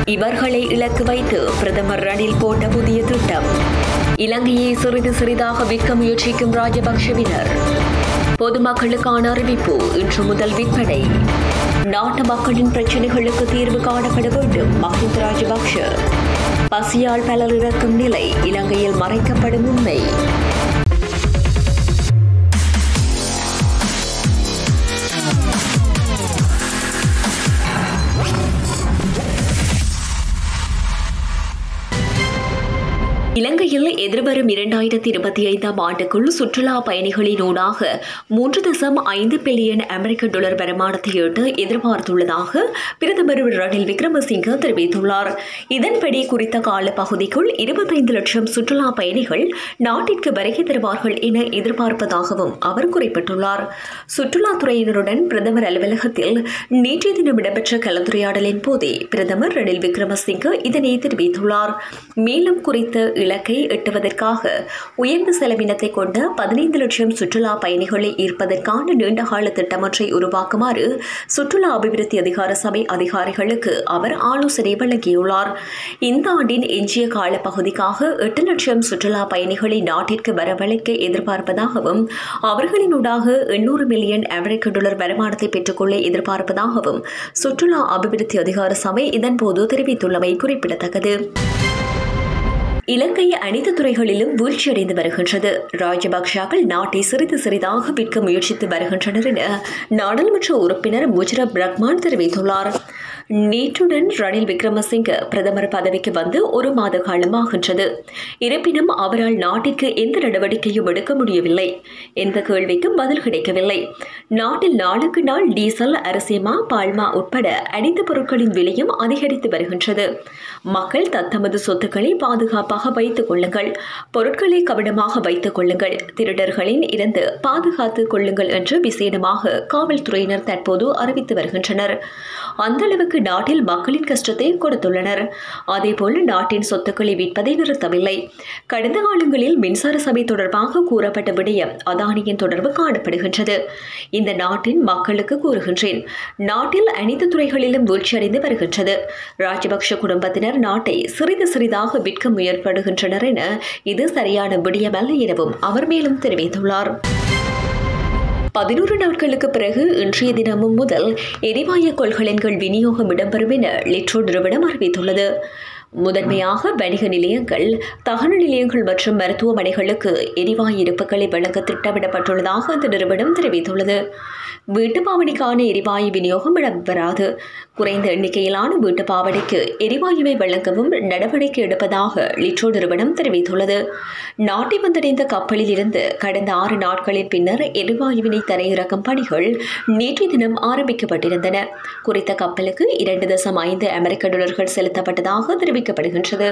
இவர்களை இலக்கு வைத்து பிரதமர் ரணில் போட்ட புதிய திட்டம் இலங்கையை சிறிது சிறிதாக விற்க முயற்சிக்கும் ராஜபக்ஷவினர் பொதுமக்களுக்கான அறிவிப்பு இன்று முதல் விற்பனை நாட்டு மக்களின் பிரச்சினைகளுக்கு தீர்வு காணப்பட வேண்டும் மஹிந்த ராஜபக்ஷ பசியால் பலர் இறக்கும் நிலை இலங்கையில் மறைக்கப்படும் உண்மை இலங்கையில் எதிர்வரும் இரண்டாயிரத்தி இருபத்தி ஐந்தாம் ஆண்டுக்குள் சுற்றுலா பயணிகளினூடாக மூன்று தசம் ஐந்து பில்லியன் அமெரிக்க டாலர் வருமானத்தை ஈட்ட எதிர்பார்த்துள்ளதாக பிரதமர் ரணில் விக்ரமசிங்க தெரிவித்துள்ளார் இதன்படி குறித்த கால பகுதிக்குள் இருபத்தைந்து லட்சம் சுற்றுலா பயணிகள் நாட்டிற்கு வருகை தருவார்கள் என எதிர்பார்ப்பதாகவும் அவர் குறிப்பிட்டுள்ளார் சுற்றுலாத்துறையினருடன் பிரதமர் அலுவலகத்தில் நேற்றைய தினம் இடம்பெற்ற கலந்துரையாடலின் போதே பிரதமர் ரணில் விக்ரமசிங்க இதனை தெரிவித்துள்ளார் மேலும் குறித்த இலக்கை எட்டுவதற்காக உயர்ந்த செலவினத்தை கொண்ட பதினைந்து லட்சம் சுற்றுலா பயணிகளை ஈர்ப்பதற்கான நீண்டகால திட்டமொன்றை உருவாக்குமாறு சுற்றுலா அபிவிருத்தி அதிகார சபை அதிகாரிகளுக்கு அவர் ஆலோசனை வழங்கியுள்ளார் இந்த ஆண்டின் எஞ்சிய கால பகுதிக்காக எட்டு லட்சம் சுற்றுலா பயணிகளை நாட்டிற்கு வரவழைக்க எதிர்பார்ப்பதாகவும் அவர்களினூடாக எண்ணூறு மில்லியன் அமெரிக்க டாலர் வருமானத்தை பெற்றுக்கொள்ள எதிர்பார்ப்பதாகவும் சுற்றுலா அபிவிருத்தி அதிகார சபை இதன்போது தெரிவித்துள்ளமை குறிப்பிடத்தக்கது இலங்கை அனைத்து துறைகளிலும் வீழ்ச்சியடைந்து வருகின்றது ராஜபக்ஷாக்கள் நாட்டை சிறிது சிறிதாக விற்க முயற்சித்து வருகின்றனர் என நாடாளுமன்ற உறுப்பினர் முஜரப் ரஹ்மான் தெரிவித்துள்ளார் நேற்றுடன் ரணில் விக்ரமசிங்க பிரதமர் பதவிக்கு வந்து ஒரு மாத காலமாகின்றது இருப்பினும் அவரால் நாட்டிற்கு எந்த நடவடிக்கையும் எடுக்க முடியவில்லை எந்த கேள்விக்கும் பதில் கிடைக்கவில்லை நாட்டில் நாளுக்கு நாள் டீசல் அரிசிமா பால்மா உட்பட அனைத்து பொருட்களின் விலையும் அதிகரித்து வருகின்றது மக்கள் தத்தமது சொத்துக்களை பாதுகாப்பாக வைத்துக் கொள்ளுங்கள் பொருட்களை கவனமாக வைத்துக் கொள்ளுங்கள் திருடர்களின் இருந்து பாதுகாத்துக் கொள்ளுங்கள் என்று விசேடமாக காவல்துறையினர் தற்போது அறிவித்து வருகின்றனர் அந்த அளவுக்கு நாட்டில் மக்களின் கஷ்டத்தை கொடுத்துள்ளனர் அதேபோல் நாட்டின் சொத்துக்களை விற்பதை நிறுத்தவில்லை கடந்த காலங்களில் மின்சார சபை தொடர்பாக கூறப்பட்ட விடயம் அதானியின் தொடர்பு காணப்படுகின்றது இந்த நாட்டின் மக்களுக்கு கூறுகின்றேன் நாட்டில் அனைத்து துறைகளிலும் வீழ்ச்சியடைந்து வருகின்றது ராஜபக்ஷ குடும்பத்தினர் நாட்டை சிறிது சிறிதாக விற்க முயற்படுகின்றனர் என இது சரியான விடயமல்ல எனவும் அவர் மேலும் தெரிவித்துள்ளார் பதினோரு நாட்களுக்கு பிறகு இன்றைய தினமும் முதல் எரிவாயு கொள்கலன்கள் விநியோகம் இடம்பெறும் என லிட்ரோ நிறுவனம் அறிவித்துள்ளது முதன்மையாக வணிக நிலையங்கள் தகன நிலையங்கள் மற்றும் மருத்துவமனைகளுக்கு எரிவாயு இருப்புகளை வழங்க திட்டமிடப்பட்டுள்ளதாக அந்த நிறுவனம் தெரிவித்துள்ளது வீட்டுப்பாவடிக்கான எரிவாயு விநியோகம் இடம்பெறாது குறைந்த எண்ணிக்கையிலான வீட்டுப்பாவடிக்கு எரிவாயுவை வழங்கவும் நடவடிக்கை எடுப்பதாக லிட்ரோ நிறுவனம் தெரிவித்துள்ளது நாட்டை வந்தடைந்த கப்பலில் இருந்து கடந்த ஆறு நாட்களின் பின்னர் எரிவாயுவினை தரையிறக்கும் பணிகள் நேற்றைய தினம் ஆரம்பிக்கப்பட்டிருந்தன குறித்த கப்பலுக்கு இரண்டு தசம் ஐந்து அமெரிக்க டாலர்கள் செலுத்தப்பட்டதாக தெரிவிக்கப்படுகின்றது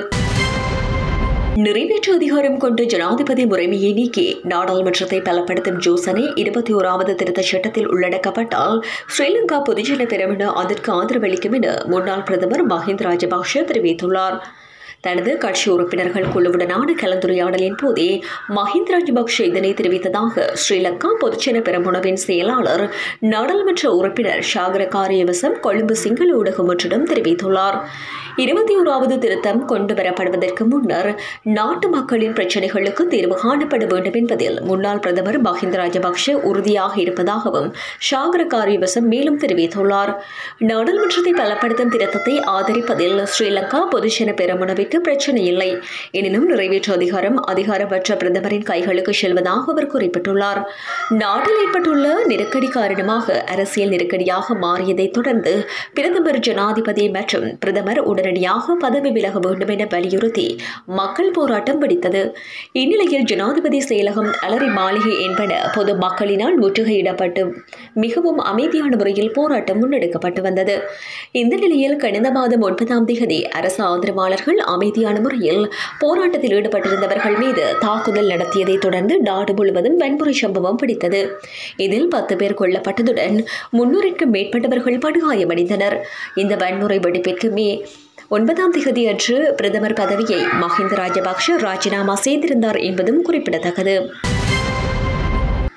நிறைவேற்று அதிகாரம் கொண்டு ஜனாதிபதி முறைமையை நீக்கி நாடாளுமன்றத்தை பலப்படுத்தும் யோசனை இருபத்தி ஓராவது திருத்தச் சட்டத்தில் உள்ளடக்கப்பட்டால் ஸ்ரீலங்கா பொதுஜன பெருமின அதற்கு ஆதரவளிக்கும் என முன்னாள் பிரதமர் மஹிந்த ராஜபக்ஷ தெரிவித்துள்ளார் தனது கட்சி உறுப்பினர்கள் குழுவுடனான கலந்துரையாடலின் போதே மஹிந்த ராஜபக்ஷ இதனை தெரிவித்ததாக ஸ்ரீலங்கா பொதுச்சன பெரமுனவின் செயலாளர் நாடாளுமன்ற உறுப்பினர் ஷாகர காரியவசம் கொழும்பு சிங்கள ஊடகம் ஒன்றிடம் தெரிவித்துள்ளார் இருபத்தி ஓராவது திருத்தம் கொண்டு வரப்படுவதற்கு முன்னர் நாட்டு மக்களின் பிரச்சினைகளுக்கு தீர்வு காணப்பட வேண்டும் என்பதில் முன்னாள் பிரதமர் மஹிந்த ராஜபக்ஷ உறுதியாக இருப்பதாகவும் ஷாகர காரியவசம் மேலும் தெரிவித்துள்ளார் நாடாளுமன்றத்தை பலப்படுத்தும் திருத்தத்தை ஆதரிப்பதில் ஸ்ரீலங்கா பொதுஜன பெரமுனவிற்கு பிரச்சனை இல்லை எனினும் நிறைவேற்று அதிகாரம் அதிகாரமற்ற பிரதமரின் கைகளுக்கு செல்வதாக அவர் குறிப்பிட்டுள்ளார் நாட்டில் ஏற்பட்டுள்ள நெருக்கடி காரணமாக அரசியல் நெருக்கடியாக மாறியதை தொடர்ந்து பிரதமர் ஜனாதிபதி மற்றும் பிரதமர் உடனடியாக பதவி விலக வேண்டும் என வலியுறுத்தி மக்கள் போராட்டம் வெடித்தது இந்நிலையில் ஜனாதிபதி செயலகம் அலரி மாளிகை என்பன பொது மக்களினால் முற்றுகையிடப்பட்டு மிகவும் அமைதியான முறையில் போராட்டம் முன்னெடுக்கப்பட்டு வந்தது இந்த நிலையில் கடந்த மாதம் ஒன்பதாம் தேதி அரசு ஆதரவாளர்கள் அமைதியான முறையில் போராட்டத்தில் ஈடுபட்டிருந்தவர்கள் மீது தாக்குதல் நடத்தியதை தொடர்ந்து நாடு முழுவதும் வன்முறை சம்பவம் பிடித்தது இதில் பத்து பேர் கொல்லப்பட்டதுடன் முன்னூறுக்கும் மேற்பட்டவர்கள் படுகாயமடைந்தனர் இந்த வன்முறை வெடிப்பிற்கு மே ஒன்பதாம் தேதி அன்று பிரதமர் பதவியை மஹிந்த ராஜபக்ஷ ராஜினாமா செய்திருந்தார் என்பதும் குறிப்பிடத்தக்கது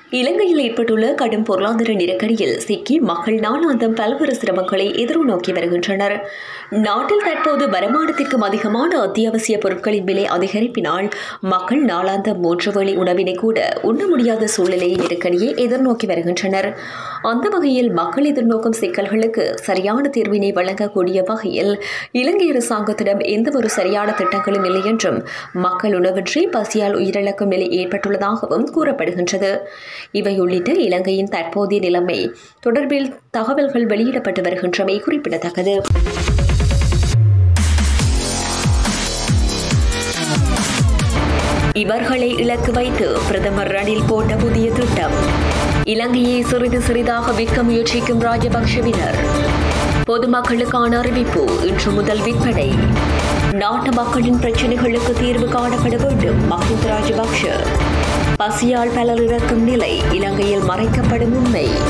இலங்கையில் ஏற்பட்டுள்ள கடும் பொருளாதார நெருக்கடியில் சிக்கி மக்கள் நாளாந்தம் பல்வேறு சிரமங்களை எதிர்நோக்கி வருகின்றனர் நாட்டில் தற்போது வருமானத்திற்கும் அதிகமான அத்தியாவசிய பொருட்களின் விலை அதிகரிப்பினால் மக்கள் நாளாந்தம் மூன்று வேளை உணவினை கூட உண்ண முடியாத சூழ்நிலையை நெருக்கடியை எதிர்நோக்கி வருகின்றனர் அந்த வகையில் மக்கள் எதிர்நோக்கும் சிக்கல்களுக்கு சரியான தீர்வினை வழங்கக்கூடிய வகையில் இலங்கை அரசாங்கத்திடம் எந்தவொரு சரியான திட்டங்களும் இல்லை என்றும் மக்கள் உணவின்றி பசியால் உயிரிழக்கும் நிலை ஏற்பட்டுள்ளதாகவும் கூறப்படுகின்றது இவை உள்ளிட்ட இலங்கையின் தற்போதைய நிலைமை தொடர்பில் தகவல்கள் வெளியிடப்பட்டு வருகின்றமை குறிப்பிடத்தக்கது இவர்களை இலக்கு வைத்து பிரதமர் ரணில் போட்ட புதிய திட்டம் இலங்கையை சிறிது சிறிதாக விற்க முயற்சிக்கும் ராஜபக்ஷவினர் பொதுமக்களுக்கான அறிவிப்பு இன்று முதல் விற்பனை நாட்டு மக்களின் பிரச்சனைகளுக்கு தீர்வு காணப்பட வேண்டும் மஹிந்த ராஜபக்ஷ பசியால் பலர் இறக்கும் நிலை இலங்கையில் மறைக்கப்படும் உண்மை